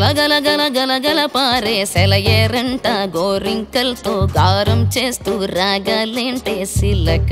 గలగల గల గలగల పారే సెలయేరంట గోరింకల్తో గారం చేస్తూ రాగాలేంటే సిలక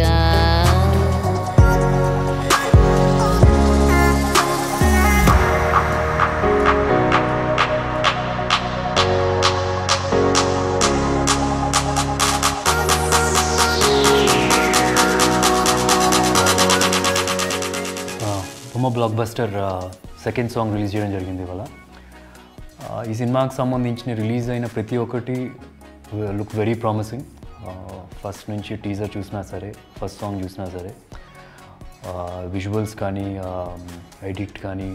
బొమ్మ blockbuster second song release చేయడం జరిగింది ఇవాళ ఆ, ఈ సినిమాకి సంబంధించిన రిలీజ్ అయిన ప్రతి ఒక్కటి లుక్ వెరీ ప్రామిసింగ్ ఫస్ట్ నుంచి టీజర్ చూసినా సరే ఫస్ట్ సాంగ్ చూసినా సరే విజువల్స్ కానీ ఎడిట్ కానీ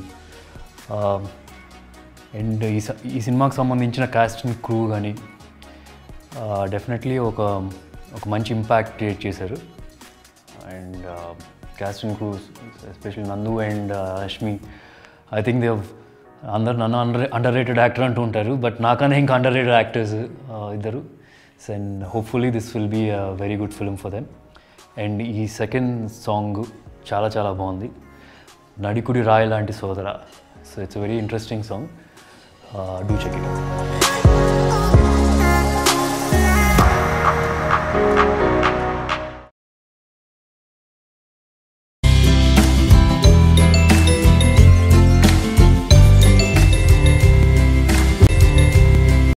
అండ్ ఈ స- ఈ సినిమాకి సంబంధించిన కాస్టింగ్ క్రూ కానీ డెఫినెట్లీ ఒక ఒక మంచి ఇంపాక్ట్ క్రియేట్ చేశారు and casting crews especially Nandu and Rashmi I think they అందరు నన్ను అండర్ అండర్ రేటెడ్ యాక్టర్ అంటూ ఉంటారు బట్ నాకన్నా ఇంకా అండర్ రేటెడ్ యాక్టర్స్ ఇద్దరు and hopefully this will be a very good film for them and ఈ సెకండ్ సాంగ్ చాలా చాలా బాగుంది నడికుడి రాయి లాంటి సోదర so it's very interesting song do check it